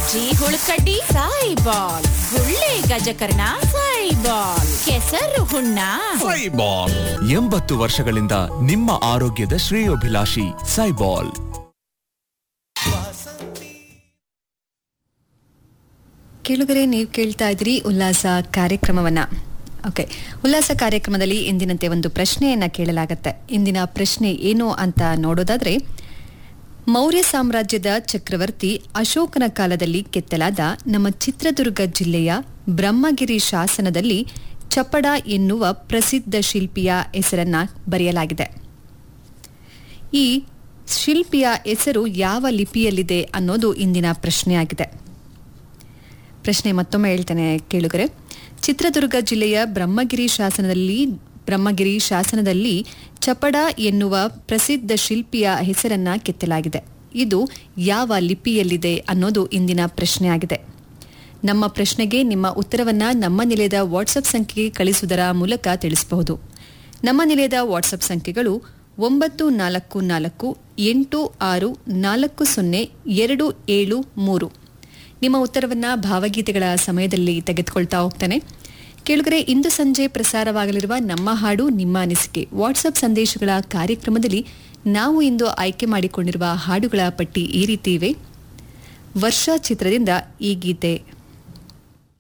ಸಜ್ಜಿ ಹುಳುಕಡ್ಡಿ ಸಾಯಿ ಬಾಲ್ ಗುಳ್ಳೆ ಗಜಕರ್ಣ ಸಾಯಿ ಬಾಲ್ ಕೆಸರು ಹುಣ್ಣ ಸೈಬಾಲ್ ಎಂಬತ್ತು ವರ್ಷಗಳಿಂದ ನಿಮ್ಮ ಆರೋಗ್ಯದ ಶ್ರೇಯೋಭಿಲಾಷಿ ಸೈಬಾಲ್ ಕೇಳುಗರೆ ನೀವು ಕೇಳ್ತಾ ಇದ್ರಿ ಉಲ್ಲಾಸ ಕಾರ್ಯಕ್ರಮವನ್ನ ಓಕೆ ಉಲ್ಲಾಸ ಕಾರ್ಯಕ್ರಮದಲ್ಲಿ ಇಂದಿನಂತೆ ಒಂದು ಪ್ರಶ್ನೆಯನ್ನ ಕೇಳಲಾಗತ್ತೆ ಇಂದಿನ ಪ್ರಶ್ನೆ ಏನು ಅಂತ ನೋಡೋದಾದ್ರೆ ಮೌರ್ಯ ಸಾಮ್ರಾಜ್ಯದ ಚಕ್ರವರ್ತಿ ಅಶೋಕನ ಕಾಲದಲ್ಲಿ ಕೆತ್ತಲಾದ ನಮ್ಮ ಚಿತ್ರದುರ್ಗ ಜಿಲ್ಲೆಯ ಬ್ರಹ್ಮಗಿರಿ ಶಾಸನದಲ್ಲಿ ಚಪಡ ಎನ್ನುವ ಪ್ರಸಿದ್ಧ ಶಿಲ್ಪಿಯ ಹೆಸರನ್ನ ಬರೆಯಲಾಗಿದೆ ಈ ಶಿಲ್ಪಿಯ ಹೆಸರು ಯಾವ ಲಿಪಿಯಲ್ಲಿದೆ ಅನ್ನೋದು ಇಂದಿನ ಪ್ರಶ್ನೆಯಾಗಿದೆ ಪ್ರಶ್ನೆ ಮತ್ತೊಮ್ಮೆ ಹೇಳ್ತೇನೆ ಕೇಳುಗರೆ ಚಿತ್ರದುರ್ಗ ಜಿಲ್ಲೆಯ ಬ್ರಹ್ಮಗಿರಿ ಶಾಸನದಲ್ಲಿ ಬ್ರಹ್ಮಗಿರಿ ಶಾಸನದಲ್ಲಿ ಚಪಡ ಎನ್ನುವ ಪ್ರಸಿದ್ಧ ಶಿಲ್ಪಿಯ ಹೆಸರನ್ನ ಕೆತ್ತಲಾಗಿದೆ ಇದು ಯಾವ ಲಿಪಿಯಲ್ಲಿದೆ ಅನ್ನೋದು ಇಂದಿನ ಪ್ರಶ್ನೆಯಾಗಿದೆ ನಮ್ಮ ಪ್ರಶ್ನೆಗೆ ನಿಮ್ಮ ಉತ್ತರವನ್ನ ನಮ್ಮ ನಿಲಯದ ವಾಟ್ಸಪ್ ಸಂಖ್ಯೆಗೆ ಕಳಿಸುವುದರ ಮೂಲಕ ತಿಳಿಸಬಹುದು ನಮ್ಮ ನಿಲಯದ ವಾಟ್ಸಪ್ ಸಂಖ್ಯೆಗಳು ಒಂಬತ್ತು ನಾಲ್ಕು ನಾಲ್ಕು ಎಂಟು ಆರು ನಾಲ್ಕು ಸೊನ್ನೆ ಎರಡು ಏಳು ಮೂರು ನಿಮ್ಮ ಉತ್ತರವನ್ನ ಭಾವಗೀತೆಗಳ ಸಮಯದಲ್ಲಿ ತೆಗೆದುಕೊಳ್ತಾ ಹೋಗ್ತಾನೆ ಕೇಳುಗರೆ ಇಂದು ಸಂಜೆ ಪ್ರಸಾರವಾಗಲಿರುವ ನಮ್ಮ ಹಾಡು ನಿಮ್ಮ ಅನಿಸಿಕೆ ವಾಟ್ಸಪ್ ಸಂದೇಶಗಳ ಕಾರ್ಯಕ್ರಮದಲ್ಲಿ ನಾವು ಇಂದು ಆಯ್ಕೆ ಮಾಡಿಕೊಂಡಿರುವ ಹಾಡುಗಳ ಪಟ್ಟಿ ಈ ರೀತಿ ಇವೆ ವರ್ಷ ಚಿತ್ರದಿಂದ ಈ ಗೀತೆ